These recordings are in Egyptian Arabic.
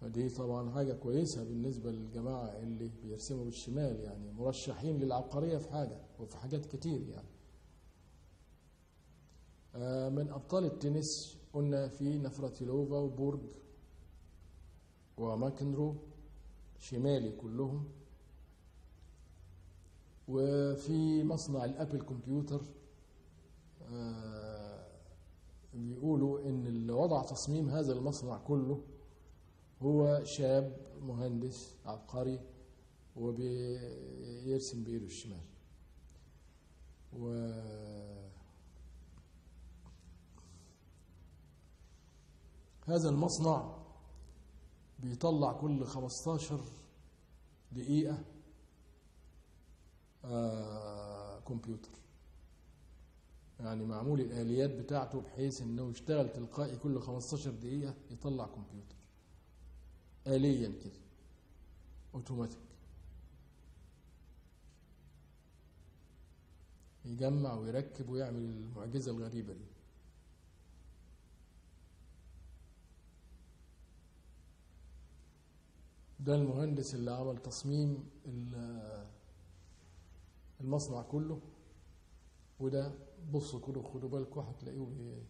فدي طبعا حاجة كويسة بالنسبة للجماعة اللي بيرسموا بالشمال يعني مرشحين للعبقرية في حاجة وفي حاجات كتير يعني آه، من أبطال التنس قلنا في نفراتيلوفا وبورج وماكنرو شمالي كلهم وفي مصنع الابل كمبيوتر آه، بيقولوا ان اللي وضع تصميم هذا المصنع كله هو شاب مهندس عبقري وبيرسم بايده الشمال و هذا المصنع بيطلع كل 15 دقيقة آه كمبيوتر يعني معمول الآليات بتاعته بحيث انه يشتغل تلقائي كل 15 دقيقة يطلع كمبيوتر آليا كده اوتوماتيك يجمع ويركب ويعمل المعجزة الغريبة دي ده المهندس اللي عمل تصميم ال- المصنع كله وده بصوا كده خدوا بالكم هتلاقوه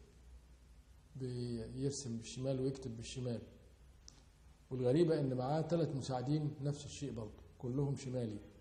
بي- بيرسم بالشمال ويكتب بالشمال والغريبة إن معاه ثلاث مساعدين نفس الشيء برضه كلهم شمالي